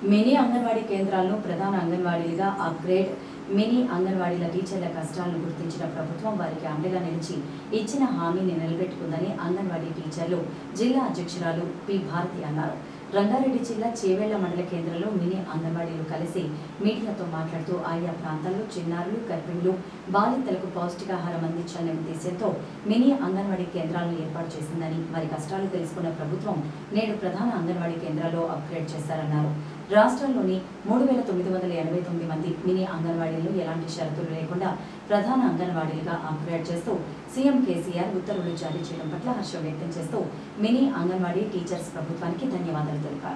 mini anganwadi కేంద్రాలను ప్రధాన అంగన్వాడీలుగా అప్గ్రేడ్ మినీ అంగన్వాడీల టీచర్ల కష్టాలను గుర్తించిన ప్రభుత్వం వారికి అండగా నిలిచి ఇచ్చిన హామీని నిలబెట్టుకుందని అంగన్వాడీ టీచర్లు జిల్లా అధ్యక్షురాలు పి భారతి అన్నారు రంగారెడ్డి జిల్లా చేవెళ్ల మండల కేంద్రంలో మినీ అంగన్వాడీలు కలిసి మీడియాతో మాట్లాడుతూ ఆయా ప్రాంతాల్లో చిన్నారులు గర్భిణులు బాలింతలకు పౌష్టికాహారం అందించాలనే ఉద్దేశంతో మినీ అంగన్వాడీ కేంద్రాలను ఏర్పాటు చేసిందని వారి కష్టాలు తెలుసుకున్న ప్రభుత్వం నేడు ప్రధాన అంగన్వాడీ కేంద్రాల్లో అప్గ్రేడ్ చేశారన్నారు రాష్ట్రంలోని మూడు వేల తొమ్మిది వందల ఎనభై తొమ్మిది మంది మినీ అంగన్వాడీలను ఎలాంటి షరతులు లేకుండా ప్రధాన అంగన్వాడీలుగా అప్గ్రేడ్ చేస్తూ సీఎం కేసీఆర్ ఉత్తర్వులు జారీ చేయడం పట్ల హర్షం వ్యక్తం చేస్తూ మినీ అంగన్వాడీ టీచర్స్ ప్రభుత్వానికి ధన్యవాదాలు తెలిపారు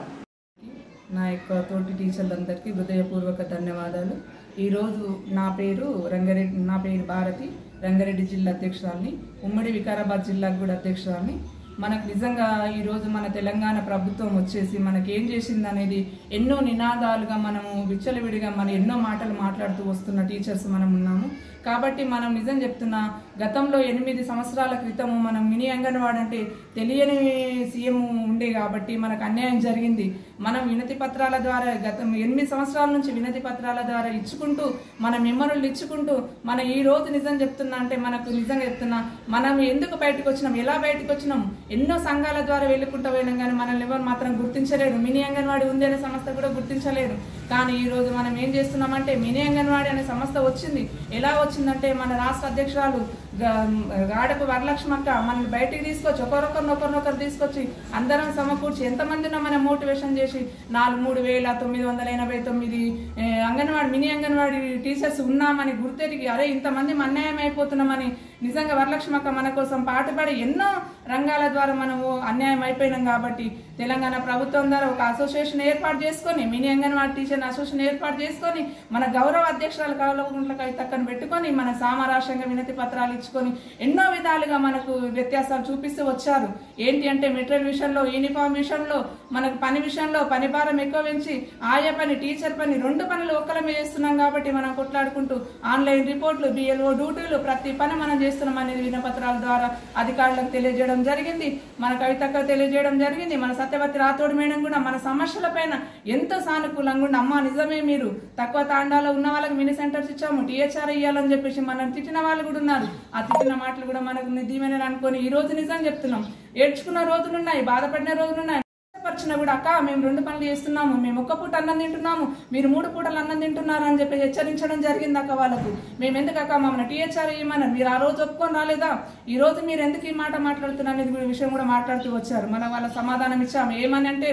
నా యొక్క తోటి టీచర్లందరికీ హృదయపూర్వక ధన్యవాదాలు ఈరోజు నా పేరు రంగారెడ్డి నా పేరు భారతి రంగారెడ్డి జిల్లా అధ్యక్షురాలిని ఉమ్మడి వికారాబాద్ జిల్లాకు కూడా అధ్యక్షురాలిని మనకు నిజంగా ఈరోజు మన తెలంగాణ ప్రభుత్వం వచ్చేసి మనకి ఏం చేసింది అనేది ఎన్నో నినాదాలుగా మనము విచ్చలవిడిగా మన ఎన్నో మాటలు మాట్లాడుతూ వస్తున్న టీచర్స్ మనం ఉన్నాము కాబట్టి మనం నిజం చెప్తున్నా గతంలో ఎనిమిది సంవత్సరాల క్రితము మనం మినీ అంగన్వాడీ అంటే తెలియని సీఎం ఉండే కాబట్టి మనకు అన్యాయం జరిగింది మనం వినతి పత్రాల ద్వారా గతం ఎనిమిది సంవత్సరాల నుంచి వినతి పత్రాల ద్వారా ఇచ్చుకుంటూ మన మెమరులు ఇచ్చుకుంటూ మన ఈ రోజు నిజం చెప్తున్నా అంటే మనకు నిజంగా చెప్తున్నా మనం ఎందుకు బయటకు వచ్చినాం ఎలా బయటకు వచ్చినాం ఎన్నో సంఘాల ద్వారా వెళ్ళుకుంటూ పోయినాం కానీ మనల్ని ఎవరు మాత్రం గుర్తించలేరు మినీ అంగన్వాడీ ఉంది అనే సంస్థ కూడా గుర్తించలేరు కానీ ఈ రోజు మనం ఏం చేస్తున్నామంటే మినీ అంగన్వాడీ అనే సంస్థ వచ్చింది ఎలా వచ్చిందంటే మన రాష్ట్ర అధ్యక్షురాలు గా- గాడపు వరలక్ష్మక్క మనల్ని బయటికి తీసుకొచ్చి ఒకరొకరిని ఒకరినొకరు తీసుకొచ్చి అందరం సమకూర్చి ఎంతమందినో మనం మోటివేషన్ చేసి నాలుగు మూడు వేల తొమ్మిది వందల ఎనభై తొమ్మిది ఏ, అంగన్వాడీ మినీ అంగన్వాడీ టీచర్స్ ఉన్నామని గుర్తెరిగి అరే ఇంతమంది అన్యాయం అయిపోతున్నామని నిజంగా వరలక్ష్మక్క మన కోసం పాటుపడి ఎన్నో రంగాల ద్వారా మనము అన్యాయం అయిపోయినాం కాబట్టి తెలంగాణ ప్రభుత్వం ద్వారా ఒక అసోసియేషన్ ఏర్పాటు చేసుకొని మినీ అంగన్వాడీ టీచర్ అసోసియేషన్ ఏర్పాటు చేసుకొని మన గౌరవ అధ్యక్షురాలు కావాలకుంట్లకై తక్కన పెట్టుకొని మన సామరాష్ట్రంగా వినతి పత్రాలు ఇచ్చుకొని ఎన్నో విధాలుగా మనకు వ్యత్యాసాలు చూపిస్తూ వచ్చారు ఏంటి అంటే మెటీరియల్ విషయంలో యూనిఫామ్ విషయంలో మనకు పని విషయంలో పని భారం ఎక్కువ పెంచి ఆయా పని టీచర్ పని రెండు పనులు ఒక్కలమే చేస్తున్నాం కాబట్టి మనం కొట్లాడుకుంటూ ఆన్లైన్ రిపోర్ట్లు బిఎల్ఓ డ్యూటీలు ప్రతి పని మనం చేస్తున్నాం అనేది వినపత్రాల ద్వారా అధికారులకు తెలియజేయడం జరిగింది మన కవితక్క తెలియజేయడం జరిగింది మన సత్యవతి రాథోడ్ మేడం కూడా మన సమస్యల పైన ఎంతో సానుకూలంగా ఉండి అమ్మా నిజమే మీరు తక్కువ తాండాలో ఉన్న వాళ్ళకి మినీ సెంటర్స్ ఇచ్చాము టీహెచ్ఆర్ ఇవ్వాలని చెప్పేసి మనం తిట్టిన వాళ్ళు కూడా ఉన్నారు ఆ తిట్టిన మాటలు కూడా మనకు నిధీమని అనుకొని ఈ రోజు నిజం చెప్తున్నాం ఏడ్చుకున్న రోజులున్నాయి బాధపడిన రోజులున్నాయి పరిచిన కూడా అక్క మేము రెండు పనులు చేస్తున్నాము మేము ఒక్క పూట అన్నం తింటున్నాము మీరు మూడు పూటలు అన్నం తింటున్నారు అని చెప్పి హెచ్చరించడం జరిగింది అక్క వాళ్ళకు మేము ఎందుకు అక్క మమ్మల్ని టీహెచ్ఆర్ ఇవ్వమన్నారు మీరు ఆ రోజు ఒప్పుకొని రాలేదా ఈ రోజు మీరు ఎందుకు ఈ మాట మాట్లాడుతున్నారు అనేది కూడా విషయం కూడా మాట్లాడుతూ వచ్చారు మన వాళ్ళ సమాధానం ఇచ్చాము ఏమని అంటే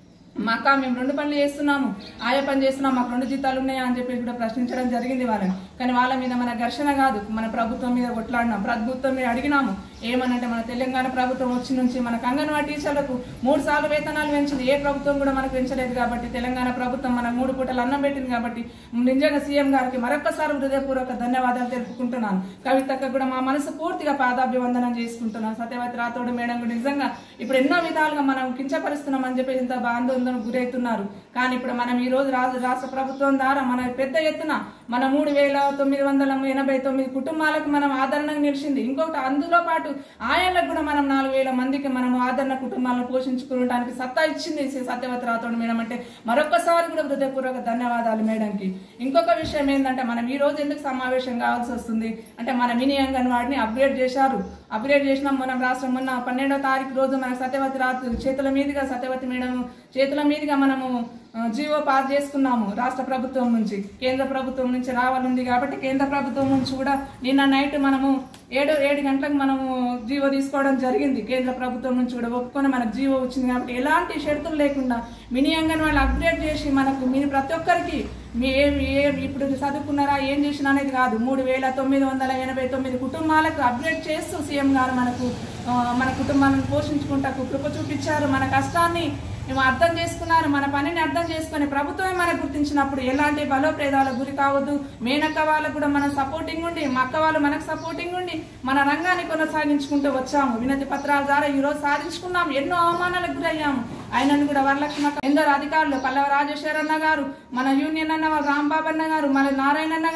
మా అక్క మేము రెండు పనులు చేస్తున్నాము ఆయా పని చేస్తున్నాం మాకు రెండు జీతాలు ఉన్నాయా అని చెప్పి కూడా ప్రశ్నించడం జరిగింది వాళ్ళని కానీ వాళ్ళ మీద మన ఘర్షణ కాదు మన ప్రభుత్వం మీద కొట్లాడినాం ప్రభుత్వం మీద అడిగినాము ఏమనంటే మన తెలంగాణ ప్రభుత్వం వచ్చి నుంచి మనకు అంగన్వాడీ టీచర్లకు మూడు సార్లు వేతనాలు పెంచింది ఏ ప్రభుత్వం కూడా మనకు పెంచలేదు కాబట్టి తెలంగాణ ప్రభుత్వం మనకు మూడు పూటలు అన్నం పెట్టింది కాబట్టి నిజంగా సీఎం గారికి మరొకసారి హృదయపూర్వక ధన్యవాదాలు తెలుపుకుంటున్నాను కవితక్క కూడా మా మనసు పూర్తిగా పాదాభివందనం చేసుకుంటున్నాను సత్యవతి రాథోడ్ మేడం కూడా నిజంగా ఇప్పుడు ఎన్నో విధాలుగా మనం కించపరుస్తున్నాం అని చెప్పి ఇంత ఆందోళనకు గురవుతున్నారు కానీ ఇప్పుడు మనం ఈ రోజు రాజు రాష్ట్ర ప్రభుత్వం ద్వారా మన పెద్ద ఎత్తున మన మూడు వేల తొమ్మిది వందల ఎనభై తొమ్మిది కుటుంబాలకు మనం ఆదరణగా నిలిచింది ఇంకొకటి అందులో పాటు ఆయనకు కూడా మనం నాలుగు వేల మందికి మనం ఆదరణ కుటుంబాలను పోషించుకోవడానికి సత్తా ఇచ్చింది శ్రీ సత్యవతి రాథోడ్ మేడం అంటే మరొకసారి కూడా హృదయపూర్వక ధన్యవాదాలు మేడంకి ఇంకొక విషయం ఏంటంటే మనం ఈ రోజు ఎందుకు సమావేశం కావాల్సి వస్తుంది అంటే మన మినీ అంగన్వాడిని అప్గ్రేడ్ చేశారు అప్గ్రేడ్ చేసినాం మనం రాష్ట్రం మొన్న పన్నెండో తారీఖు రోజు మన సత్యవతి రాత్ చేతుల మీదుగా సత్యవతి మేడం చేతుల మీదుగా మనము ఆ, జీవో పాస్ చేసుకున్నాము రాష్ట్ర ప్రభుత్వం నుంచి కేంద్ర ప్రభుత్వం నుంచి రావాలంది కాబట్టి కేంద్ర ప్రభుత్వం నుంచి కూడా నిన్న నైట్ మనము ఏడు ఏడు గంటలకు మనము జీవో తీసుకోవడం జరిగింది కేంద్ర ప్రభుత్వం నుంచి కూడా ఒప్పుకొని మనకు జీవో వచ్చింది కాబట్టి ఎలాంటి షరతులు లేకుండా మినీ అంగన్వాడీ అప్గ్రేడ్ చేసి మనకు మీ ప్రతి ఒక్కరికి మీ ఏ ఏ ఇప్పుడు చదువుకున్నారా ఏం చేసినా అనేది కాదు మూడు వేల తొమ్మిది వందల ఎనభై తొమ్మిది కుటుంబాలకు అప్గ్రేడ్ చేస్తూ సీఎం గారు మనకు ఆ, మన కుటుంబాలను పోషించుకుంటూ కృప చూపించారు మన కష్టాన్ని మేము అర్థం చేసుకున్నారు మన పనిని అర్థం చేసుకుని ప్రభుత్వమే మనకు గుర్తించినప్పుడు ఎలాంటి బలోపేదాలకు గురి కావద్దు మేనక్క వాళ్ళకు కూడా మనం సపోర్టింగ్ ఉండి మా అక్క వాళ్ళు మనకు సపోర్టింగ్ ఉండి మన రంగాన్ని కొనసాగించుకుంటూ వచ్చాము వినతి పత్రాల ద్వారా ఈ రోజు సాధించుకున్నాం ఎన్నో అవమానాలకు గురయ్యాము ఆయనను కూడా వరలక్ష్మి అక్క ఎందరో అధికారులు పల్లవ రాజేశ్వర అన్న గారు మన యూనియన్ అన్న రాంబాబు అన్న గారు మన నారాయణ అన్న గారు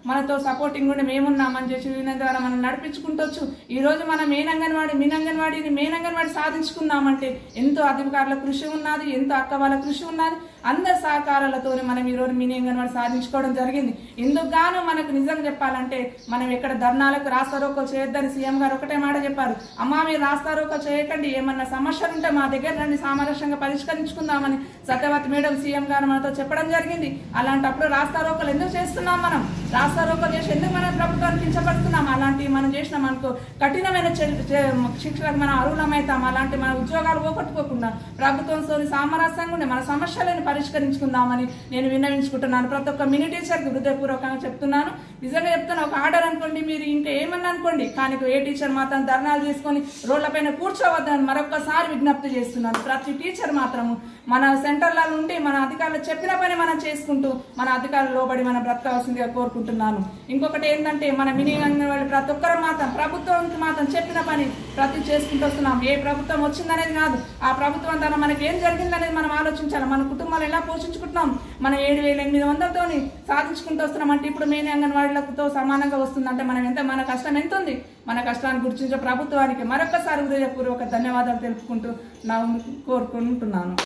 మనతో సపోర్టింగ్ ఉండి మేమున్నామని చెప్పి యూనియన్ ద్వారా మనం నడిపించుకుంటొచ్చు ఈ రోజు మనం మెయిన్ అంగన్వాడీ మిన్ అంగన్వాడీని మెయిన్ అంగన్వాడీ సాధించుకున్నామంటే ఎంతో అధికారుల కృషి ఉన్నది ఎంతో అక్క వాళ్ళ కృషి ఉన్నది అందరి సహకారాలతోనే మనం ఈ రోజు మినీ అంగన్వాడీ సాధించుకోవడం జరిగింది ఇందుకు గాను మనకు నిజం చెప్పాలంటే మనం ఎక్కడ ధర్నాలకు రాస్తారోకో చేయొద్దని సీఎం గారు ఒకటే మాట చెప్పారు అమ్మా మీరు రాస్తారోకో చేయకండి ఏమన్నా సమస్యలు ఉంటే మా దగ్గర రండి సామరస్యంగా పరిష్కరించుకుందామని సత్యవతి మేడం సీఎం గారు మనతో చెప్పడం జరిగింది అలాంటప్పుడు రాస్తారోకలు ఎందుకు చేస్తున్నాం మనం రాస్తారోకలు చేసి ఎందుకు మనం ప్రభుత్వాన్ని కించపడుతున్నాం అలాంటివి మనం చేసినాం అనుకో కఠినమైన చర్య- చే- శిక్షలకు మనం అర్హులమవుతాం అలాంటి మన ఉద్యోగాలు పోగొట్టుకోకుండా ప్రభుత్వంతో సామరస్యంగా ఉండి మన సమస్యలను పరిష్కరించుకుందామని నేను విన్నవించుకుంటున్నాను ప్రతి ఒక్క మినీ టీచర్కి హృదయపూర్వకంగా చెప్తున్నాను నిజంగా చెప్తున్నా ఒక ఆర్డర్ అనుకోండి మీరు ఇంకా ఏమన్నా అనుకోండి కానీ ఏ టీచర్ మాత్రం ధర్నాలు తీసుకొని రోడ్లపైన కూర్చోవద్దని మరొకసారి విజ్ఞప్తి చేస్తున్నాను ప్రతి టీచర్ మాత్రము మన సెంటర్ల నుండి మన అధికారులు చెప్పిన పని మనం చేసుకుంటూ మన అధికారులు లోబడి మనం బ్రతకవలసిందిగా కోరుకుంటున్నాను ఇంకొకటి ఏంటంటే మన మినీ అంగన్వాడీ ప్రతి ఒక్కరు మాత్రం ప్రభుత్వానికి మాత్రం చెప్పిన పని ప్రతి చేసుకుంటూ వస్తున్నాం ఏ ప్రభుత్వం వచ్చిందనేది కాదు ఆ ప్రభుత్వం ద్వారా మనకి ఏం జరిగిందనేది మనం ఆలోచించాలి మన కుటుంబాలు ఎలా పోషించుకుంటున్నాం మన ఏడు వేల ఎనిమిది వందలతోని సాధించుకుంటూ వస్తున్నాం అంటే ఇప్పుడు మెయిన్ అంగన్వాడీలతో సమానంగా వస్తుందంటే మనం ఎంత మన కష్టం ఎంత ఉంది మన కష్టాన్ని గుర్తించే ప్రభుత్వానికి మరొకసారి హృదయపూర్వక ధన్యవాదాలు తెలుపుకుంటూ నా కోరుకుంటున్నాను